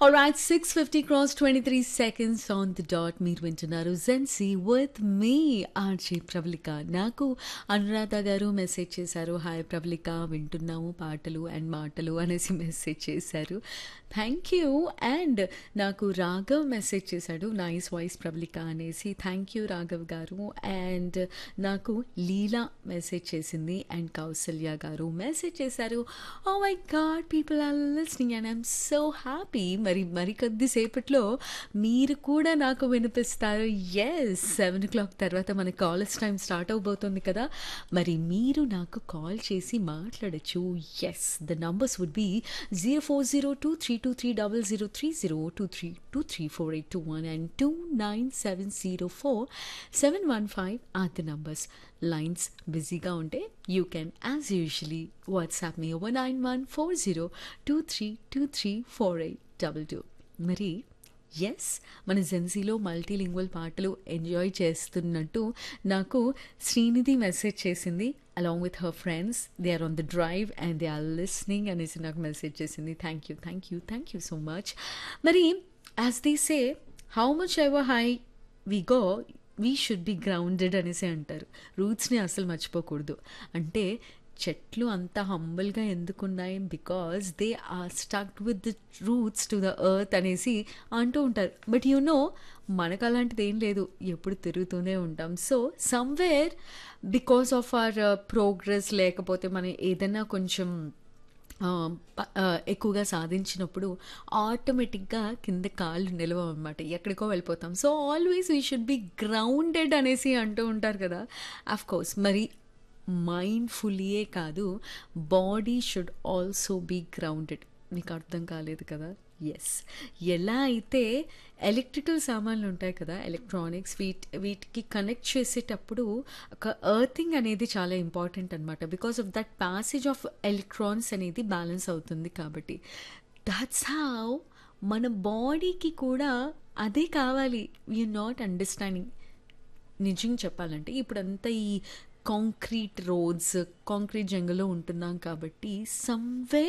All right, 650 cross 23 seconds on the dot. మీరు వింటున్నారు Gen Z with me RJ Pravalika నాకు అనురాధ గారు మెసేజ్ చేశారు హాయ్ ప్రవళిక వింటున్నాము పాటలు అండ్ మాటలు అనేసి మెసేజ్ చేశారు థ్యాంక్ యూ అండ్ నాకు రాఘవ్ మెసేజ్ చేశాడు నైస్ వాయిస్ ప్రవళిక అనేసి థ్యాంక్ యూ రాఘవ్ గారు అండ్ నాకు లీలా మెసేజ్ చేసింది అండ్ కౌసల్య గారు మెసేజ్ చేశారు oh my god people are listening and I'm so happy మరి మరి కొద్దిసేపట్లో మీరు కూడా నాకు వినిపిస్తారు ఎస్ సెవెన్ ఓ క్లాక్ తర్వాత మన కాలేజ్ టైం స్టార్ట్ అవబోతుంది కదా మరి మీరు నాకు కాల్ చేసి మాట్లాడచ్చు yes the numbers would be zero four zero two three two three double zero three zero two three two three four eight two one and two nine seven zero four seven one five or the numbers lines బిజీగా ఉంటే you can as usually WhatsApp me over nine one four zero two three two three four eight double two మరి yes మన జెన్సీలో multilingual పాటలు enjoy చేస్తున్నట్టు నాకు Srinidhi message చేసింది along with her friends they are on the drive and they are listening అనేసి నాకు message చేసింది thank you thank you thank you so much మరి as they say how much ever high we go we should be grounded అనేసి అంటారు రూట్స్ని అసలు మర్చిపోకూడదు అంటే చెట్లు అంత హంబల్గా ఎందుకున్నాయి because they are stuck with the roots to the earth అనేసి అంటూ ఉంటారు బట్ యు నో మనకు అలాంటిది ఏం లేదు ఎప్పుడు తిరుగుతూనే ఉంటాం so somewhere because of our progress లేకపోతే మనం ఏదైనా కొంచెం ఎక్కువగా సాధించినప్పుడు ఆటోమేటిక్గా కింద కాళ్ళు నిలవ అనమాట ఎక్కడికో వెళ్ళిపోతాం so always we should be grounded అనేసి అంటూ ఉంటారు కదా అఫ్ కోర్స్ మరి మైండ్ఫుల్లీయే కాదు body should also be grounded మీకు అర్థం కాలేదు కదా ఎస్ ఎలా అయితే ఎలక్ట్రికల్ సామాన్లు ఉంటాయి కదా ఎలక్ట్రానిక్స్ వీటి వీటికి కనెక్ట్ చేసేటప్పుడు ఒక ఎర్తింగ్ అనేది చాలా ఇంపార్టెంట్ అనమాట because of that passage of electrons అనేది బ్యాలెన్స్ అవుతుంది కాబట్టి దట్స్ హౌ మన బాడీకి కూడా అదే కావాలి వీఆర్ నాట్ అండర్స్టాండింగ్ నిజంగా చెప్పాలంటే ఇప్పుడంతా ఈ కాంక్రీట్ రోడ్స్ కాంక్రీట్ జంగల్లో ఉంటున్నాం కాబట్టి సమ్వే